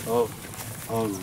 అవును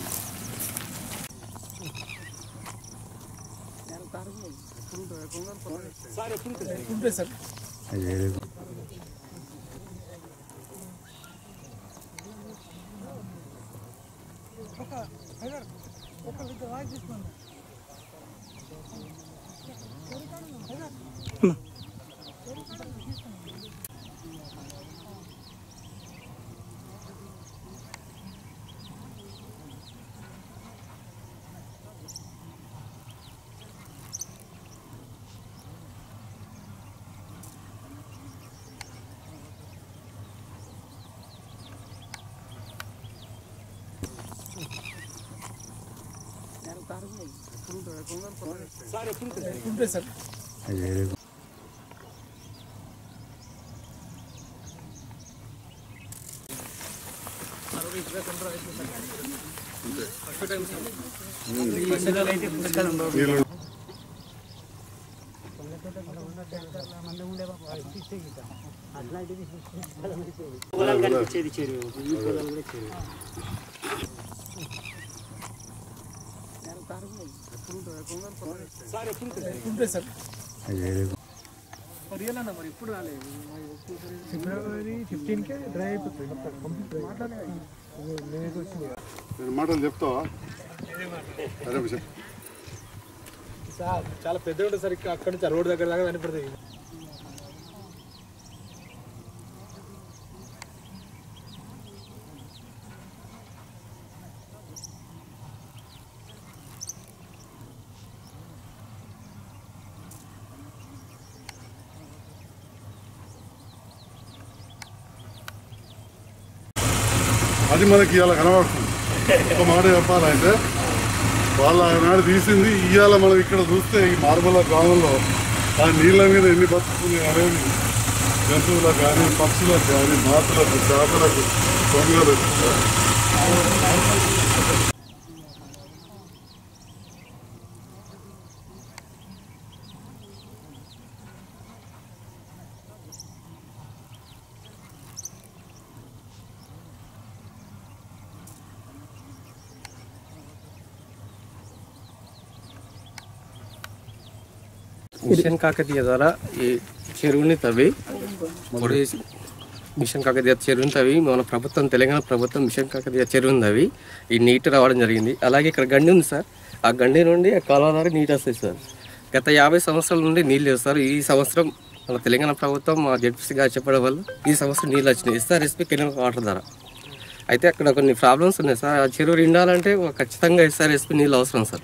పొలాలు కనిపించేది చెరువు ఈ పొలాలు కూడా చెరువు నేను మాటలు చెప్తావా సరే చెప్పు చాలా పెద్ద ఉంటుంది సార్ ఇక్కడ అక్కడ నుంచి ఆ రోడ్ దగ్గర దాకా కనిపెడుతుంది అది మనకి ఇవాళ కనబడుతుంది ఒక మాట చెప్పాలంటే వాళ్ళు ఆనాడు తీసింది ఇవాళ మనం ఇక్కడ చూస్తే ఈ మార్మల గ్రామంలో ఆ నీళ్ళ మీద ఎన్ని బతుకుతున్నాయి అనేది జంతువులకు కానీ పక్షులకు కానీ మాతులకు చేపలకు కొంగలకు మిషన్ కాకతీయ ద్వారా ఈ చెరువుని తవ్వి పొడి మిషన్ కాకతీయ చెరువుని తవ్వి మన ప్రభుత్వం తెలంగాణ ప్రభుత్వం మిషన్ కాకతీయ చెరువుని తవ్వి ఈ నీటి రావడం జరిగింది అలాగే ఇక్కడ గండి ఉంది సార్ ఆ గండి నుండి ఆ కాలువ ద్వారా నీటి వస్తాయి సార్ గత యాభై సంవత్సరాల నుండి నీళ్ళు లేవు సార్ ఈ సంవత్సరం మన తెలంగాణ ప్రభుత్వం మా జడ్పీసీ గారు చెప్పడం వల్ల ఈ సంవత్సరం నీళ్ళు వచ్చినాయి ఎస్ఆర్ఎస్పీ కెనాల్ వాటర్ ద్వారా అయితే అక్కడ కొన్ని ప్రాబ్లమ్స్ ఉన్నాయి సార్ ఆ చెరువు నిండాలంటే ఖచ్చితంగా ఎస్ఆర్ఎస్పీ నీళ్ళు అవసరం సార్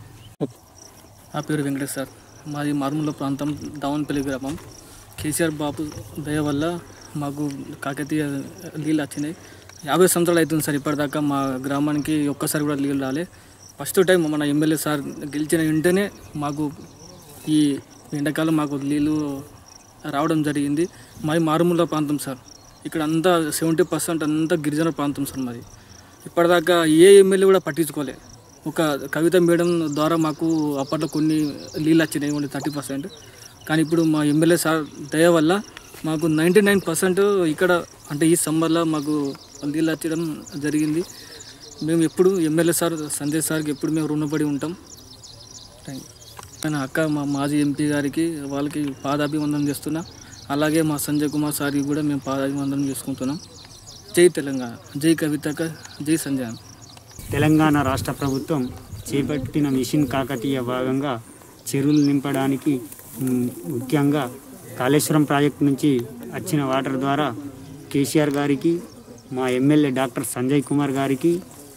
నా పేరు వెంకటేష్ సార్ మాది మారుమూల ప్రాంతం దావన్పల్లి గ్రామం కేసీఆర్ బాబు దయ వల్ల మాకు కాకతీయ నీళ్ళు వచ్చినాయి యాభై సంవత్సరాలు అవుతుంది సార్ ఇప్పటిదాకా మా గ్రామానికి ఒక్కసారి కూడా నీళ్ళు రాలే ఫస్ట్ టైం మన ఎమ్మెల్యే సార్ గెలిచిన వెంటనే మాకు ఈ ఎండాకాలం మాకు నీళ్ళు రావడం జరిగింది మాది మారుమూల ప్రాంతం సార్ ఇక్కడ అంతా సెవెంటీ పర్సెంట్ అంతా గిరిజన ప్రాంతం సార్ మాది ఇప్పటిదాకా ఏ ఎమ్మెల్యే కూడా పట్టించుకోలే ఒక కవిత మేడం ద్వారా మాకు అప్పట్లో కొన్ని నీళ్ళు వచ్చినాయి ఓన్లీ థర్టీ పర్సెంట్ కానీ ఇప్పుడు మా ఎమ్మెల్యే సార్ దయ వల్ల మాకు నైంటీ నైన్ పర్సెంట్ ఇక్కడ అంటే ఈ సమ్మర్లో మాకు నీళ్ళు వచ్చడం జరిగింది మేము ఎప్పుడు ఎమ్మెల్యే సార్ సంజయ్ సార్కి ఎప్పుడు మేము రుణపడి ఉంటాం థ్యాంక్ కానీ అక్క మా మాజీ ఎంపీ గారికి వాళ్ళకి పాదాభివందనం చేస్తున్నా అలాగే మా సంజయ్ కుమార్ సార్కి కూడా మేము పాదాభివందనం చేసుకుంటున్నాం జై తెలంగాణ జై కవితక జై సంజయ్ అన్న. తెలంగాణ రాష్ట్ర ప్రభుత్వం చేపట్టిన మిషన్ కాకతీయ భాగంగా చెరువులు నింపడానికి మ్, ముఖ్యంగా కాళేశ్వరం ప్రాజెక్టు నుంచి వచ్చిన వాటర్ ద్వారా కేసీఆర్ గారికి మా ఎమ్మెల్యే డాక్టర్ సంజయ్ కుమార్ గారికి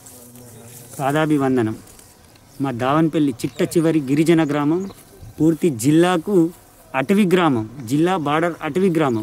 పాదాభివందనం మా దావన్పల్లి చిట్ట చివరి గిరిజన గ్రామం పూర్తి జిల్లాకు అటవీ గ్రామం జిల్లా బార్డర్ అటవీ గ్రామం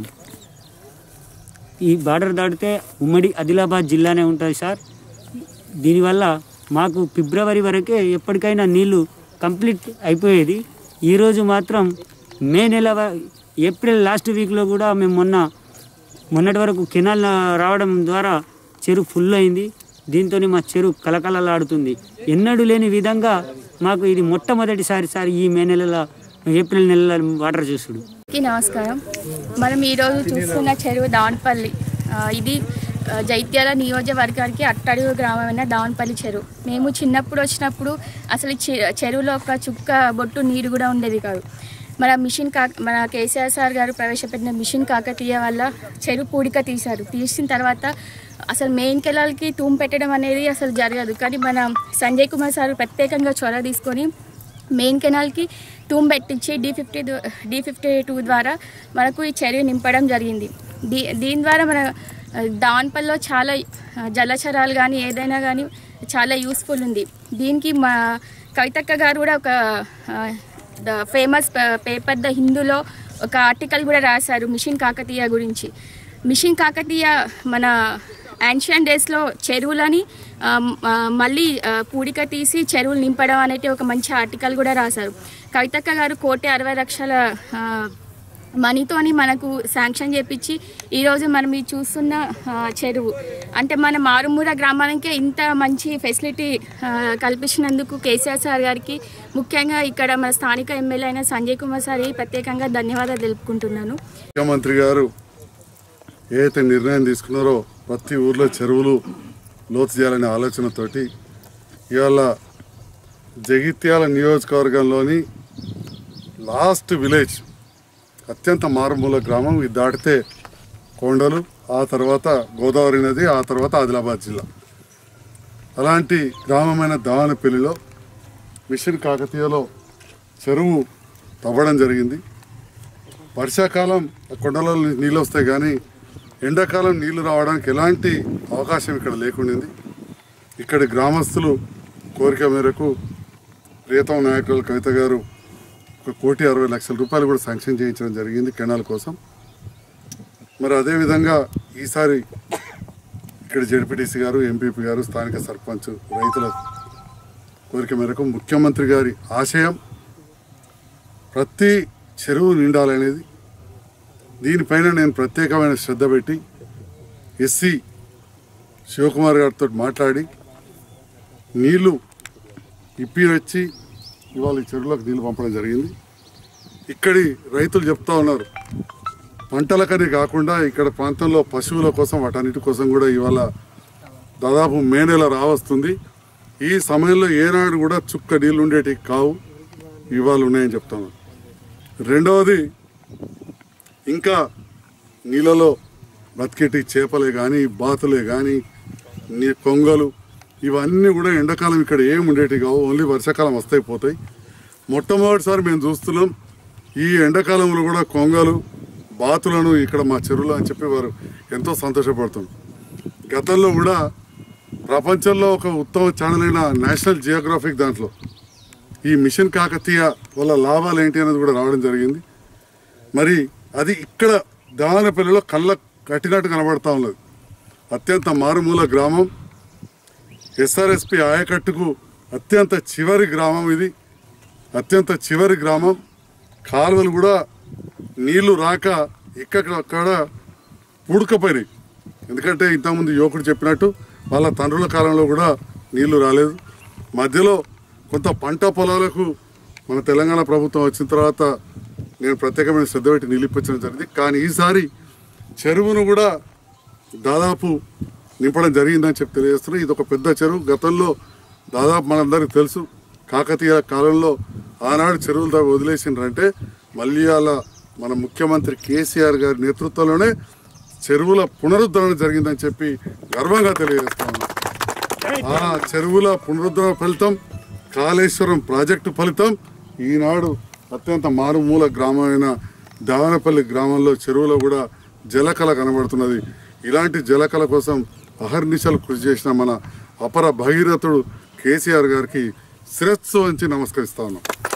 ఈ బార్డర్ దాటితే ఉమ్మడి ఆదిలాబాద్ జిల్లానే ఉంటుంది సార్ దీనివల్ల మాకు ఫిబ్రవరి వరకే ఎప్పటికైనా నీళ్లు కంప్లీట్ అయిపోయేది ఈరోజు మాత్రం మే నెల వ- ఏప్రిల్ లాస్ట్ వీక్లో కూడా మేము మొన్న మొన్నటి వరకు కెనాల్ రావడం ద్వారా చెరువు ఫుల్ అయింది దీంతో మా చెరువు కలకలలాడుతుంది ఎన్నడూ లేని విధంగా మాకు ఇది మొట్టమొదటిసారి సార్ ఈ మే నెలలో ఏప్రిల్ నెలలో వాటర్ చూసుడు కి నమస్కారం మనం ఈరోజు చూస్తున్న చెరువు దావన్పల్లి ఆ, ఇది ఆ, జైత్యాల నియోజకవర్గానికి అట్టడుగు గ్రామమైన దావన్పల్లి చెరువు మేము చిన్నప్పుడు వచ్చినప్పుడు అసలు ఈ చె- చెరువులో ఒక చుక్క బొట్టు నీరు కూడా ఉండేది కాదు మన మిషన్ కా మన కేసీఆర్ సార్ గారు ప్రవేశపెట్టిన మిషన్ కాకతీయ వల్ల చెరువు పూడిక తీశారు తీసిన తర్వాత అసలు మెయిన్ కెలాల్కి తూము పెట్టడం అనేది అసలు జరగదు కానీ మన సంజయ్ కుమార్ సార్ ప్రత్యేకంగా చొరవ తీసుకొని మెయిన్ కెనాల్కి తూమ్ పెట్టించి D fifty D fifty two ద్వారా మనకు ఈ చెరువు నింపడం జరిగింది దీ దీని ద్వారా మన ఆ, దాన్పల్లో చాలా ఆ, జలచరాలు కానీ ఏదైనా కానీ చాలా యూస్ఫుల్ ఉంది దీనికి మా కవితక్క గారు కూడా ఒక ద ఫేమస్ పేపర్ ద హిందూలో ఒక ఆర్టికల్ కూడా రాశారు మిషన్ కాకతీయ గురించి మిషన్ కాకతీయ మన యాన్షియన్ డేస్లో చెరువులని ఆ, ఆ, మళ్ళీ ఆ, పూడిక తీసి చెరువులు నింపడం అనేది ఒక మంచి ఆర్టికల్ కూడా రాశారు కవితక్క గారు కోటి అరవై లక్షల ఆ, మనీతోని మనకు శాంక్షన్ చేపించి ఈరోజు మనం ఈ చూస్తున్న ఆ, చెరువు అంటే మన మారుమూల గ్రామానికే ఇంత మంచి ఫెసిలిటీ ఆ, కల్పించినందుకు కేసీఆర్ సార్ గారికి ముఖ్యంగా ఇక్కడ మన స్థానిక ఎమ్మెల్యే అయిన సంజయ్ కుమార్ సార్ ప్రత్యేకంగా ధన్యవాదాలు తెలుపుకుంటున్నాను ముఖ్యమంత్రి గారు ఏదైతే నిర్ణయం తీసుకున్నారో ప్రతి ఊర్లో చెరువులు లోతు చేయాలనే ఆలోచనతోటి ఇవాళ జగిత్యాల నియోజకవర్గంలోని లాస్ట్ విలేజ్ అత్యంత మారుమూల గ్రామం ఇది దాటితే కొండలు ఆ తర్వాత గోదావరి నది ఆ తర్వాత ఆదిలాబాద్ జిల్లా అలాంటి గ్రామమైన దావనపల్లిలో మిషన్ కాకతీయలో చెరువు తవ్వడం జరిగింది వర్షాకాలం ఆ కొండలలో నీళ్ళు వస్తాయి కానీ ఎండాకాలం నీళ్లు రావడానికి ఎలాంటి అవకాశం ఇక్కడ లేకుండింది ఇక్కడి గ్రామస్తులు కోరిక మేరకు ప్రియతమ నాయకులు కవిత గారు ఒక కోటి అరవై లక్షల రూపాయలు కూడా శాంక్షన్ చేయించడం జరిగింది కెనాల్ కోసం మరి అదేవిధంగా ఈసారి ఇక్కడ జడ్పీటీసీ గారు ఎంపీపీ గారు స్థానిక సర్పంచ్ రైతుల కోరిక మేరకు ముఖ్యమంత్రి గారి ఆశయం ప్రతి చెరువు నిండాలనేది దీనిపైన నేను ప్రత్యేకమైన శ్రద్ధ పెట్టి ఎస్సీ శివకుమార్ గారితో మాట్లాడి నీళ్లు ఇప్పి వచ్చి ఇవాళ ఈ చెరువులకు నీళ్లు పంపడం జరిగింది ఇక్కడి రైతులు చెప్తా ఉన్నారు పంటలకని కాకుండా ఇక్కడ ప్రాంతంలో పశువుల కోసం వాటన్నిటి కోసం కూడా ఇవాళ దాదాపు మే నెల రావస్తుంది ఈ సమయంలో ఏనాడు కూడా చుక్క నీళ్ళు ఉండేటివి కావు ఇవాళ ఉన్నాయని చెప్తాను రెండవది ఇంకా నీళ్ళలో బతికేటి చేపలే కానీ బాతులే కానీ నీ కొంగలు ఇవన్నీ కూడా ఎండాకాలం ఇక్కడ ఏం ఉండేటివి కావు ఓన్లీ వర్షాకాలం వస్తాయి పోతాయి మొట్టమొదటిసారి మేము చూస్తున్నాం ఈ ఎండాకాలంలో కూడా కొంగలు బాతులను ఇక్కడ మా చెరువులో అని చెప్పి వారు ఎంతో సంతోషపడుతున్నారు గతంలో కూడా ప్రపంచంలో ఒక ఉత్తమ ఛానల్ అయిన నేషనల్ జియోగ్రాఫిక్ దాంట్లో ఈ మిషన్ కాకతీయ వల్ల లాభాలు ఏంటి అనేది కూడా రావడం జరిగింది మరి అది ఇక్కడ దావనపల్లిలో కళ్ళ కట్టినట్టు కనబడతా ఉన్నది అత్యంత మారుమూల గ్రామం ఎస్ఆర్ఎస్పి ఆయకట్టుకు అత్యంత చివరి గ్రామం ఇది అత్యంత చివరి గ్రామం కాలువలు కూడా నీళ్లు రాక ఇక్కడక్కడ పూడుకపోయినాయి ఎందుకంటే ఇంతకుముందు యువకుడు చెప్పినట్టు వాళ్ళ తండ్రుల కాలంలో కూడా నీళ్లు రాలేదు మధ్యలో కొంత పంట పొలాలకు మన తెలంగాణ ప్రభుత్వం వచ్చిన తర్వాత నేను ప్రత్యేకమైన శ్రద్ధ పెట్టి నీళ్ళు ఇప్పించడం జరిగింది కానీ ఈసారి చెరువును కూడా దాదాపు నింపడం జరిగిందని చెప్పి తెలియజేస్తున్నా ఇది ఒక పెద్ద చెరువు గతంలో దాదాపు మనందరికీ తెలుసు కాకతీయ కాలంలో ఆనాడు చెరువులు దాకా వదిలేసిండ్రంటే మళ్ళీ అలా మన ముఖ్యమంత్రి కేసీఆర్ గారి నేతృత్వంలోనే చెరువుల పునరుద్ధరణ జరిగిందని చెప్పి గర్వంగా తెలియజేస్తా ఉన్నాం ఆ చెరువుల పునరుద్ధరణ ఫలితం కాళేశ్వరం ప్రాజెక్టు ఫలితం ఈనాడు అత్యంత మారుమూల గ్రామమైన దావనపల్లి గ్రామంలో చెరువులో కూడా జలకళ కనబడుతున్నది ఇలాంటి జలకళ కోసం అహర్నిశలు కృషి చేసిన మన అపర భగీరథుడు కేసీఆర్ గారికి శిరస్సు వంచి నమస్కరిస్తా ఉన్నాం